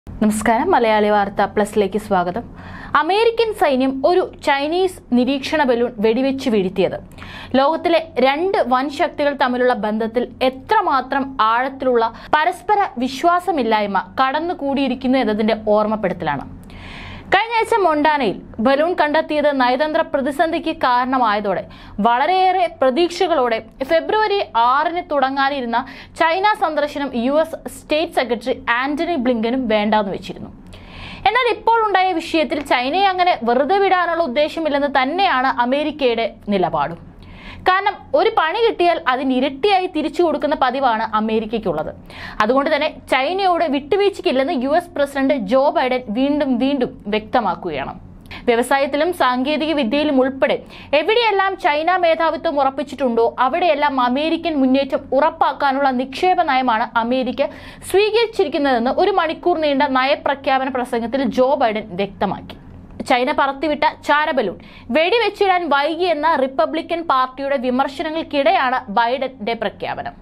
നമസ്കാരം മലയാളി വാർത്ത പ്ലസിലേക്ക് സ്വാഗതം അമേരിക്കൻ സൈന്യം ഒരു ചൈനീസ് നിരീക്ഷണ ബലൂൺ വെടിവെച്ച് വീഴ്ത്തിയത് ലോകത്തിലെ രണ്ട് വൻ ശക്തികൾ തമ്മിലുള്ള ബന്ധത്തിൽ എത്രമാത്രം ആഴത്തിലുള്ള പരസ്പര വിശ്വാസമില്ലായ്മ കടന്നുകൂടിയിരിക്കുന്നു എന്നതിന്റെ ഓർമ്മപ്പെടുത്തലാണ് കഴിഞ്ഞ ആഴ്ച മൊണ്ടാനയിൽ ബലൂൺ കണ്ടെത്തിയത് നയതന്ത്ര പ്രതിസന്ധിക്ക് കാരണമായതോടെ വളരെയേറെ പ്രതീക്ഷകളോടെ ഫെബ്രുവരി ആറിന് തുടങ്ങാനിരുന്ന ചൈന സന്ദർശനം U S state secretary Antony ബ്ലിങ്കനും വേണ്ടാന്ന് വെച്ചിരുന്നു എന്നാൽ ഇപ്പോൾ ഉണ്ടായ വിഷയത്തിൽ ചൈനയെ അങ്ങനെ വെറുതെ വിടാനുള്ള ഉദ്ദേശമില്ലെന്ന് തന്നെയാണ് അമേരിക്കയുടെ നിലപാടും കാരണം ഒരു പണി കിട്ടിയാൽ അതിന് ഇരട്ടിയായി തിരിച്ചു കൊടുക്കുന്ന പതിവാണ് അമേരിക്കയ്ക്കുള്ളത് അതുകൊണ്ട് തന്നെ ചൈനയോട് വിട്ടുവീഴ്ചയ്ക്കില്ലെന്ന് U S president Joe Biden വീണ്ടും വീണ്ടും വ്യക്തമാക്കുകയാണ് വ്യവസായത്തിലും സാങ്കേതിക വിദ്യയിലും ഉൾപ്പെടെ എവിടെയെല്ലാം ചൈന മേധാവിത്വം ഉറപ്പിച്ചിട്ടുണ്ടോ അവിടെയെല്ലാം അമേരിക്കൻ മുന്നേറ്റം ഉറപ്പാക്കാനുള്ള നിക്ഷേപ നയമാണ് അമേരിക്ക സ്വീകരിച്ചിരിക്കുന്നതെന്ന് ഒരു മണിക്കൂർ നീണ്ട നയപ്രഖ്യാപന പ്രസംഗത്തിൽ ജോ ബൈഡൻ വ്യക്തമാക്കി ചൈന പറത്തിവിട്ട ചാരബലൂൺ വെടിവെച്ചിടാൻ വൈകിയെന്ന റിപ്പബ്ലിക്കൻ പാർട്ടിയുടെ വിമർശനങ്ങൾക്കിടെയാണ് ബൈഡന്റെ പ്രഖ്യാപനം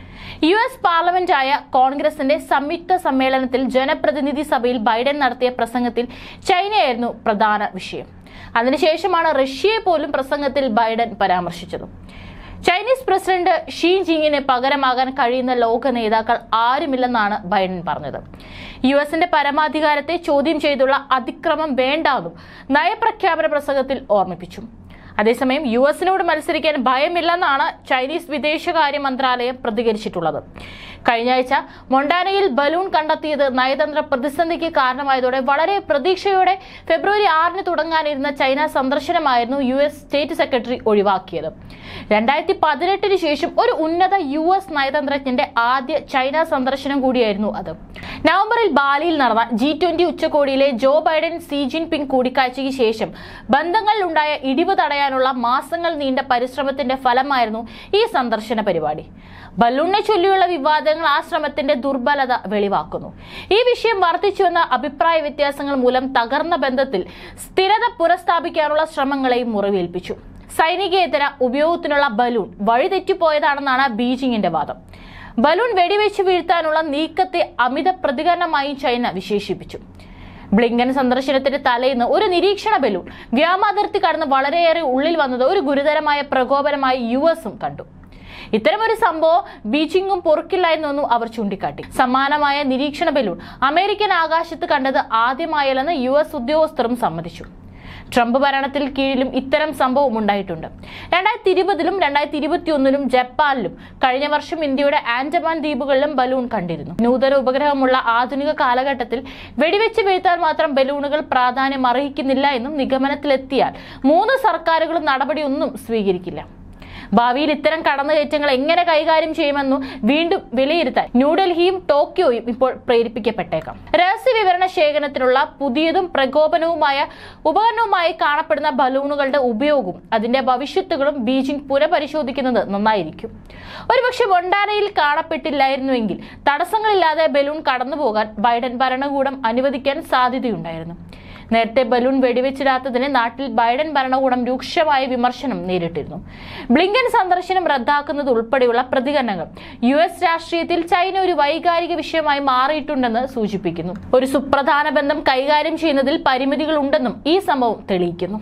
യു എസ് പാർലമെന്റായ കോൺഗ്രസിന്റെ സംയുക്ത സമ്മേളനത്തിൽ ജനപ്രതിനിധി സഭയിൽ ബൈഡൻ നടത്തിയ പ്രസംഗത്തിൽ ചൈനയായിരുന്നു പ്രധാന വിഷയം അതിനുശേഷമാണ് റഷ്യയെ പോലും പ്രസംഗത്തിൽ ബൈഡൻ പരാമർശിച്ചത് ചൈനീസ് പ്രസിഡന്റ് ഷീ ജിങ്ങിന് പകരമാകാൻ കഴിയുന്ന ലോക നേതാക്കൾ ആരുമില്ലെന്നാണ് ബൈഡൻ പറഞ്ഞത് യു എസിന്റെ പരമാധികാരത്തെ ചോദ്യം ചെയ്തുള്ള അതിക്രമം വേണ്ടാന്നും നയപ്രഖ്യാപന പ്രസംഗത്തിൽ ഓർമ്മിപ്പിച്ചു അതേസമയം യു എസിനോട് മത്സരിക്കാൻ ഭയമില്ലെന്നാണ് ചൈനീസ് വിദേശകാര്യ മന്ത്രാലയം പ്രതികരിച്ചിട്ടുള്ളത് കഴിഞ്ഞ ആഴ്ച മൊണ്ടാനയിൽ ബലൂൺ കണ്ടെത്തിയത് നയതന്ത്ര പ്രതിസന്ധിക്ക് കാരണമായതോടെ വളരെ പ്രതീക്ഷയോടെ ഫെബ്രുവരി ആറിന് തുടങ്ങാനിരുന്ന ചൈന സന്ദർശനമായിരുന്നു യു എസ് സ്റ്റേറ്റ് സെക്രട്ടറി ഒഴിവാക്കിയത് രണ്ടായിരത്തി പതിനെട്ടിന് ശേഷം ഒരു ഉന്നത യു എസ് നയതന്ത്രജ്ഞന്റെ ആദ്യ ചൈന സന്ദർശനം കൂടിയായിരുന്നു അത് നവംബറിൽ ബാലിയിൽ നടന്ന ജി ട്വന്റി ഉച്ചകോടിയിലെ ജോ ബൈഡൻ സി ജിൻപിങ് കൂടിക്കാഴ്ചയ്ക്ക് ശേഷം ബന്ധങ്ങളിലുണ്ടായ ഇടിവ് തടയാനുള്ള മാസങ്ങൾ നീണ്ട പരിശ്രമത്തിന്റെ ഫലമായിരുന്നു ഈ സന്ദർശന പരിപാടി ബലൂണിനെ ചൊല്ലിയുള്ള വിവാദങ്ങൾ ആ ശ്രമത്തിന്റെ ദുർബലത വെളിവാക്കുന്നു ഈ വിഷയം വർദ്ധിച്ചുവെന്ന അഭിപ്രായ വ്യത്യാസങ്ങൾ മൂലം തകർന്ന ബന്ധത്തിൽ സ്ഥിരത പുനഃസ്ഥാപിക്കാനുള്ള ശ്രമങ്ങളെയും മുറിവേൽപ്പിച്ചു സൈനികേതര ഉപയോഗത്തിനുള്ള ബലൂൺ വഴിതെറ്റിപ്പോയതാണെന്നാണ് ബീജിംഗിന്റെ വാദം ബലൂൺ വെടിവെച്ച് വീഴ്ത്താനുള്ള നീക്കത്തെ അമിത പ്രതികരണമായി ചൈന വിശേഷിപ്പിച്ചു ബ്ലിങ്കൻ സന്ദർശനത്തിന്റെ തലേന്ന് ഒരു നിരീക്ഷണ ബലൂൺ വ്യോമാതിർത്തി കടന്ന് വളരെയേറെ ഉള്ളിൽ വന്നത് ഒരു ഗുരുതരമായ പ്രകോപനമായി യു എസും കണ്ടു ഇത്തരമൊരു സംഭവം ബീജിംഗും പൊറുക്കില്ലായിരുന്നെന്നും അവർ ചൂണ്ടിക്കാട്ടി സമാനമായ നിരീക്ഷണ ബലൂൺ അമേരിക്കൻ ആകാശത്ത് കണ്ടത് ആദ്യമായല്ലെന്ന് യു എസ് ഉദ്യോഗസ്ഥരും സമ്മതിച്ചു ട്രംപ് ഭരണത്തിൽ കീഴിലും ഇത്തരം സംഭവം ഉണ്ടായിട്ടുണ്ട് രണ്ടായിരത്തി ഇരുപതിലും രണ്ടായിരത്തി ഇരുപത്തി ഒന്നിലും ജപ്പാനിലും കഴിഞ്ഞ വർഷം ഇന്ത്യയുടെ ആൻഡമാൻ ദ്വീപുകളിലും ബലൂൺ കണ്ടിരുന്നു നൂതന ഉപഗ്രഹമുള്ള ആധുനിക കാലഘട്ടത്തിൽ വെടിവെച്ച് വീഴ്ത്താൻ മാത്രം ബലൂണുകൾ പ്രാധാന്യം അർഹിക്കുന്നില്ല എന്നും നിഗമനത്തിലെത്തിയാൽ മൂന്ന് സർക്കാരുകളും നടപടിയൊന്നും സ്വീകരിക്കില്ല ഭാവിയിൽ ഇത്തരം കടന്നുകയറ്റങ്ങൾ എങ്ങനെ കൈകാര്യം ചെയ്യുമെന്നും വീണ്ടും വിലയിരുത്താൻ ന്യൂഡൽഹിയും ടോക്കിയോയും ഇപ്പോൾ പ്രേരിപ്പിക്കപ്പെട്ടേക്കാം രഹസ്യ വിവരണ ശേഖരണത്തിനുള്ള പുതിയതും പ്രകോപനവുമായ ഉപകരണവുമായി കാണപ്പെടുന്ന ബലൂണുകളുടെ ഉപയോഗവും അതിന്റെ ഭവിഷ്യത്തുകളും ബീജിംഗ് പുനഃപരിശോധിക്കുന്നത് നന്നായിരിക്കും ഒരുപക്ഷെ മൊണ്ടാനയിൽ കാണപ്പെട്ടില്ലായിരുന്നുവെങ്കിൽ തടസ്സങ്ങളില്ലാതെ ബലൂൺ കടന്നുപോകാൻ ബൈഡൻ ഭരണകൂടം അനുവദിക്കാൻ സാധ്യതയുണ്ടായിരുന്നു നേരത്തെ ബലൂൺ വെടിവെച്ചിടാത്തതിന് നാട്ടിൽ ബൈഡൻ ഭരണകൂടം രൂക്ഷമായ വിമർശനം നേരിട്ടിരുന്നു ബ്ലിങ്കൻ സന്ദർശനം റദ്ദാക്കുന്നത് ഉൾപ്പെടെയുള്ള പ്രതികരണങ്ങൾ യു എസ് രാഷ്ട്രീയത്തിൽ ചൈന ഒരു വൈകാരിക വിഷയമായി മാറിയിട്ടുണ്ടെന്ന് സൂചിപ്പിക്കുന്നു ഒരു സുപ്രധാന ബന്ധം കൈകാര്യം ചെയ്യുന്നതിൽ പരിമിതികൾ ഉണ്ടെന്നും ഈ സംഭവം തെളിയിക്കുന്നു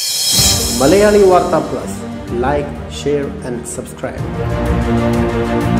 മലയാളി വാർത്ത plus like share and subscribe